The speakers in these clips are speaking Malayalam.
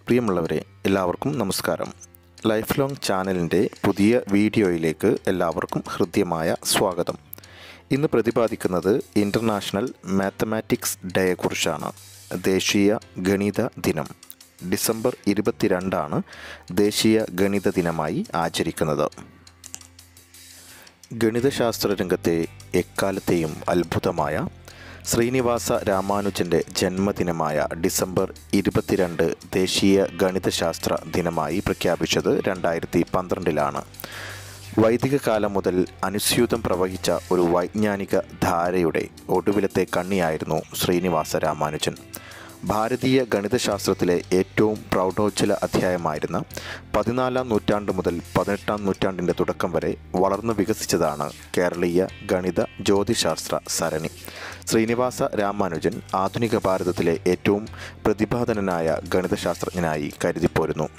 പ്രിയമുള്ളവരെ എല്ലാവർക്കും നമസ്കാരം ലൈഫ് ലോങ് ചാനലിൻ്റെ പുതിയ വീഡിയോയിലേക്ക് എല്ലാവർക്കും ഹൃദ്യമായ സ്വാഗതം ഇന്ന് പ്രതിപാദിക്കുന്നത് ഇൻ്റർനാഷണൽ മാത്തമാറ്റിക്സ് ഡേയെക്കുറിച്ചാണ് ദേശീയ ഗണിത ദിനം ഡിസംബർ ഇരുപത്തിരണ്ടാണ് ദേശീയ ഗണിത ദിനമായി ആചരിക്കുന്നത് ഗണിതശാസ്ത്ര രംഗത്തെ എക്കാലത്തെയും അത്ഭുതമായ ശ്രീനിവാസ രാമാനുജൻ്റെ ജന്മദിനമായ ഡിസംബർ ഇരുപത്തിരണ്ട് ദേശീയ ഗണിതശാസ്ത്ര ദിനമായി പ്രഖ്യാപിച്ചത് രണ്ടായിരത്തി പന്ത്രണ്ടിലാണ് വൈദിക കാലം മുതൽ അനുസ്യൂതം പ്രവഹിച്ച ഒരു വൈജ്ഞാനിക ധാരയുടെ ഒടുവിലത്തെ കണ്ണിയായിരുന്നു ശ്രീനിവാസ രാമാനുജൻ ഭാരതീയ ഗണിതശാസ്ത്രത്തിലെ ഏറ്റവും പ്രൗഢോജ്വല അധ്യായമായിരുന്ന പതിനാലാം നൂറ്റാണ്ട് മുതൽ പതിനെട്ടാം നൂറ്റാണ്ടിൻ്റെ തുടക്കം വരെ വളർന്നു വികസിച്ചതാണ് കേരളീയ ഗണിത ജ്യോതിശാസ്ത്ര സരണി ശ്രീനിവാസ രാമാനുജൻ ആധുനിക ഭാരതത്തിലെ ഏറ്റവും പ്രതിഭാധനനായ ഗണിതശാസ്ത്രജ്ഞനായി കരുതിപ്പോരുന്നു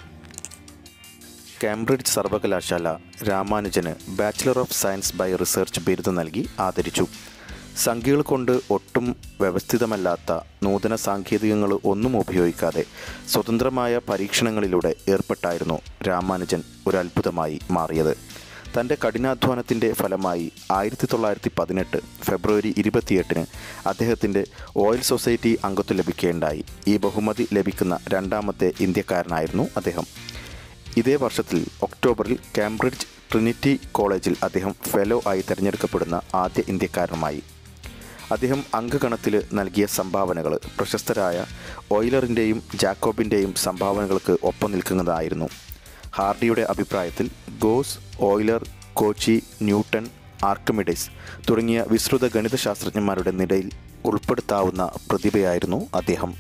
കാംബ്രിഡ്ജ് സർവകലാശാല രാമാനുജന് bachelor of science by research ബിരുദം നൽകി ആദരിച്ചു സംഖ്യകൾ കൊണ്ട് ഒട്ടും വ്യവസ്ഥിതമല്ലാത്ത നൂതന സാങ്കേതികങ്ങൾ ഒന്നും ഉപയോഗിക്കാതെ സ്വതന്ത്രമായ പരീക്ഷണങ്ങളിലൂടെ ഏർപ്പെട്ടായിരുന്നു രാമാനുജൻ ഒരു അത്ഭുതമായി മാറിയത് തൻ്റെ കഠിനാധ്വാനത്തിൻ്റെ ഫലമായി ആയിരത്തി തൊള്ളായിരത്തി പതിനെട്ട് ഫെബ്രുവരി ഇരുപത്തിയെട്ടിന് അദ്ദേഹത്തിൻ്റെ ഓയിൽ സൊസൈറ്റി അംഗത്വം ലഭിക്കുകയുണ്ടായി ഈ ബഹുമതി ലഭിക്കുന്ന രണ്ടാമത്തെ ഇന്ത്യക്കാരനായിരുന്നു അദ്ദേഹം ഇതേ വർഷത്തിൽ ഒക്ടോബറിൽ കാംബ്രിഡ്ജ് ട്രിനിറ്റി കോളേജിൽ അദ്ദേഹം ഫെലോ ആയി തിരഞ്ഞെടുക്കപ്പെടുന്ന ആദ്യ ഇന്ത്യക്കാരനുമായി അദ്ദേഹം അംഗഗണത്തിൽ നൽകിയ സംഭാവനകൾ പ്രശസ്തരായ ഓയിലറിൻ്റെയും ജാക്കോബിൻ്റെയും സംഭാവനകൾക്ക് ഒപ്പം നിൽക്കുന്നതായിരുന്നു ഹാർഡിയുടെ അഭിപ്രായത്തിൽ Gauss Euler Cauchy Newton Archimedes തുടങ്ങിയ വിസ്തൃത ഗണിതശാസ്ത്രജ്ഞന്മാരുടെ നിരയിൽ ഉൾപ്പെടുത്താവുന്ന പ്രതിഭയായിരുന്നു അദ്ദേഹം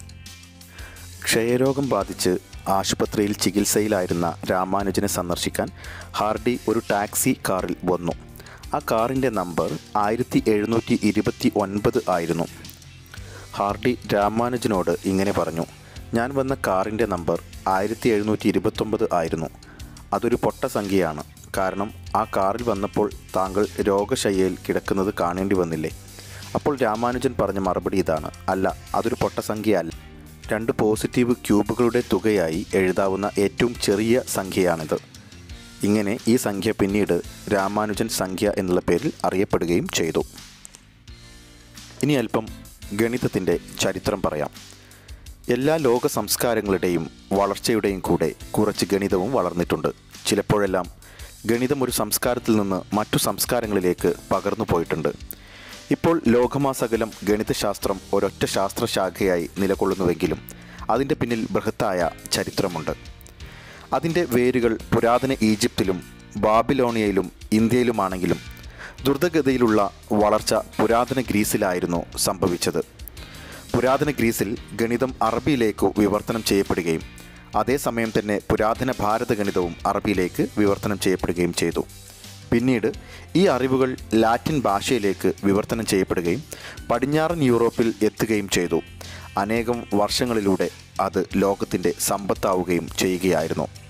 ക്ഷയരോഗം ബാധിച്ച് ആശുപത്രിയിൽ ചികിത്സയിലായിരുന്ന രാമാനുജനെ സന്ദർശിക്കാൻ ഹാർഡി ഒരു ടാക്സി കാറിൽ വന്നു ആ കാറിൻ്റെ നമ്പർ ആയിരത്തി എഴുന്നൂറ്റി ഇരുപത്തി ഒൻപത് ആയിരുന്നു ഹാർഡി രാമാനുജനോട് ഇങ്ങനെ പറഞ്ഞു ഞാൻ വന്ന കാറിൻ്റെ നമ്പർ ആയിരത്തി എഴുന്നൂറ്റി ഇരുപത്തൊമ്പത് ആയിരുന്നു അതൊരു പൊട്ട സംഖ്യയാണ് കാരണം ആ കാറിൽ വന്നപ്പോൾ താങ്കൾ രോഗശയ്യയിൽ കിടക്കുന്നത് കാണേണ്ടി വന്നില്ലേ അപ്പോൾ രാമാനുജൻ പറഞ്ഞ മറുപടി ഇതാണ് അല്ല അതൊരു പൊട്ട സംഖ്യയല്ല രണ്ട് പോസിറ്റീവ് ക്യൂബുകളുടെ തുകയായി എഴുതാവുന്ന ഏറ്റവും ചെറിയ സംഖ്യയാണിത് ഇങ്ങനെ ഈ സംഖ്യ പിന്നീട് രാമാനുജൻ സംഖ്യ എന്നുള്ള പേരിൽ അറിയപ്പെടുകയും ചെയ്തു ഇനി അല്പം ഗണിതത്തിൻ്റെ ചരിത്രം പറയാം എല്ലാ ലോക സംസ്കാരങ്ങളുടെയും വളർച്ചയുടെയും കൂടെ കുറച്ച് ഗണിതവും വളർന്നിട്ടുണ്ട് ചിലപ്പോഴെല്ലാം ഗണിതം ഒരു സംസ്കാരത്തിൽ നിന്ന് മറ്റു സംസ്കാരങ്ങളിലേക്ക് പകർന്നു പോയിട്ടുണ്ട് ഇപ്പോൾ ലോകമാസകലം ഗണിതശാസ്ത്രം ഒരൊറ്റ ശാസ്ത്രശാഖയായി നിലകൊള്ളുന്നുവെങ്കിലും അതിൻ്റെ പിന്നിൽ ബൃഹത്തായ ചരിത്രമുണ്ട് അതിൻ്റെ വേരുകൾ പുരാതന ഈജിപ്തിലും ബാബിലോണിയയിലും ഇന്ത്യയിലുമാണെങ്കിലും ദ്രുതഗതിയിലുള്ള വളർച്ച പുരാതന ഗ്രീസിലായിരുന്നു സംഭവിച്ചത് പുരാതന ഗ്രീസിൽ ഗണിതം അറബിയിലേക്ക് വിവർത്തനം ചെയ്യപ്പെടുകയും അതേസമയം തന്നെ പുരാതന ഭാരത ഗണിതവും അറബിയിലേക്ക് വിവർത്തനം ചെയ്യപ്പെടുകയും ചെയ്തു പിന്നീട് ഈ അറിവുകൾ ലാറ്റിൻ ഭാഷയിലേക്ക് വിവർത്തനം ചെയ്യപ്പെടുകയും പടിഞ്ഞാറൻ യൂറോപ്പിൽ എത്തുകയും ചെയ്തു അനേകം വർഷങ്ങളിലൂടെ അത് ലോകത്തിൻ്റെ സമ്പത്താവുകയും ചെയ്യുകയായിരുന്നു